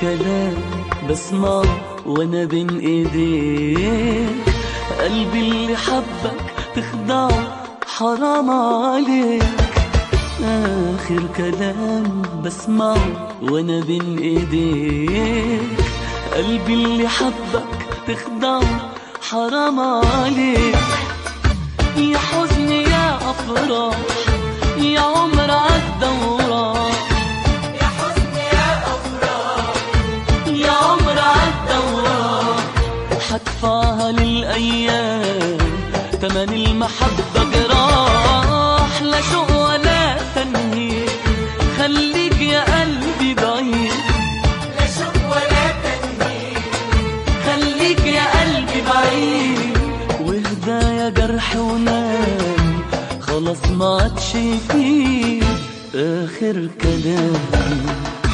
كلام بسمعه وانا بين ايديك قلبي اللي حبك تخدعه حرام عليك آخر كلام بسمعه وانا بين ايديك قلبي اللي حبك تخدعه حرام عليك يا حزن يا أفراح يا عمر عدى وراح يا حزن يا أفراح يا عمر عدى وراح حدفعها للأيام تمن المحبة جراح لا شوق ولا تنهيد خليك يا قلبي بعيد لا شوق ولا تنهيد خليك يا قلبي بعيد واهدى يا جرح ونام خلاص ما عادش فيه آخر كلام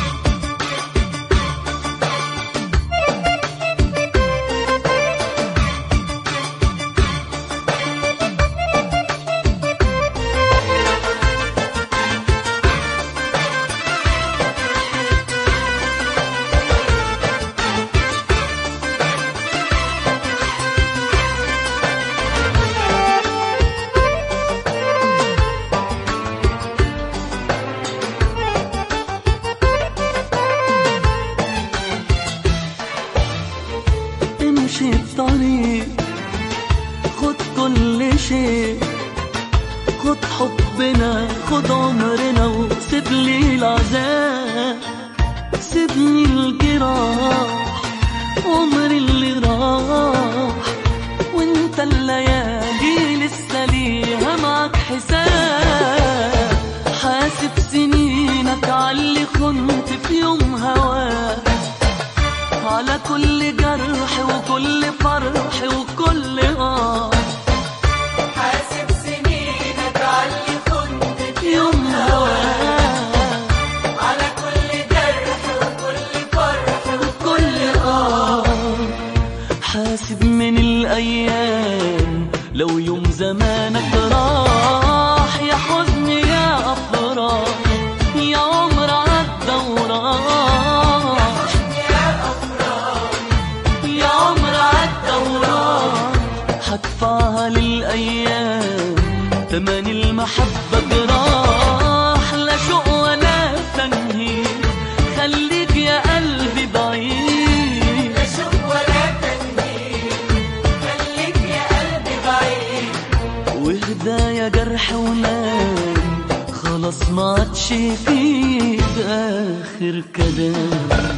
امشي الطريق خد كل شيء خد حبنا خد عمرنا وسيب لي العذاب سيبني الجراح عمري اللي راح وانت الليالي لسه ليها معك حساب حاسب سنينك عاللي كنت في يوم هواك على كل جرح وكل فرح وكل آه حاسب سنينك عاللي كنت في يوم هواك على كل جرح وكل فرح كل آه حاسب من الأيام لو يوم زمانك راح يا حزن يا أفراح يا عمر عدى وراح يا أفراح يا عمر عدى وراح هدفعها للأيام تمن المحبة جراح لا شوق ولا تنهيد خليك يا قلبي بعيد لا شوق ولا تنهيد خليك يا قلبي بعيد واهدى يا جرح ونام خلاص ما عادش فيه آخر كلام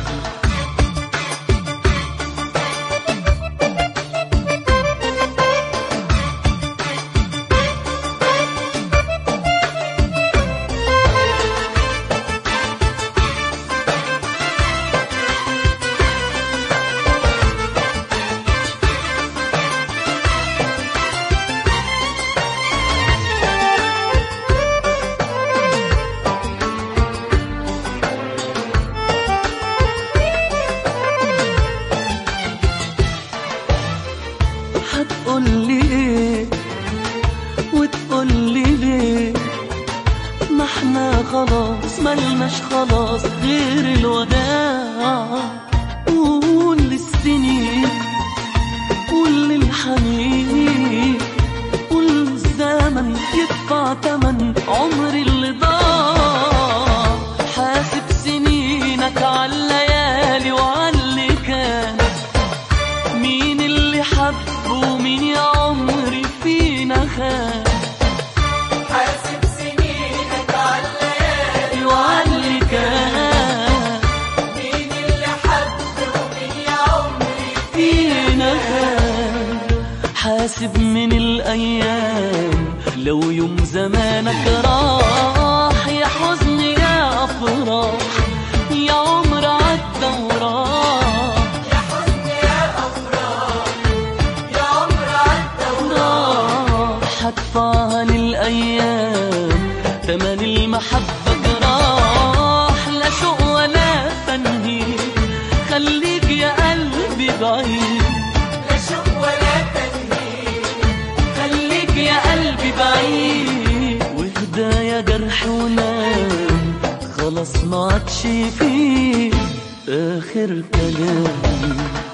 هتقولي ايه وتقولي ليه ما احنا خلاص ملناش خلاص غير الوداع قول للسنين قول للحنين قول للزمن يدفع تمن عمري اللي ضاع حاسب سنينك على الليالي وعلى اللي كان مين اللي حب ومين يا عمري فينا خان حاسب سنينك على الليالي وعلى اللي كان مين اللي حب ومين يا عمري فينا خان حاسب من الأيام لو يوم زمانك راح يا حزن يا أفراح يا عمر عدى وراح يا حزن يا أفراح يا عمر عدى راح هدفعها للأيام تمن المحبة جراح لا شوق ولا تنهيد خليك يا قلبي بعيد لا شوق ولا تنهيد خليك يا قلبي بعيد واهدى يا جرح ونام خلاص ما عادش فيه آخر كلامي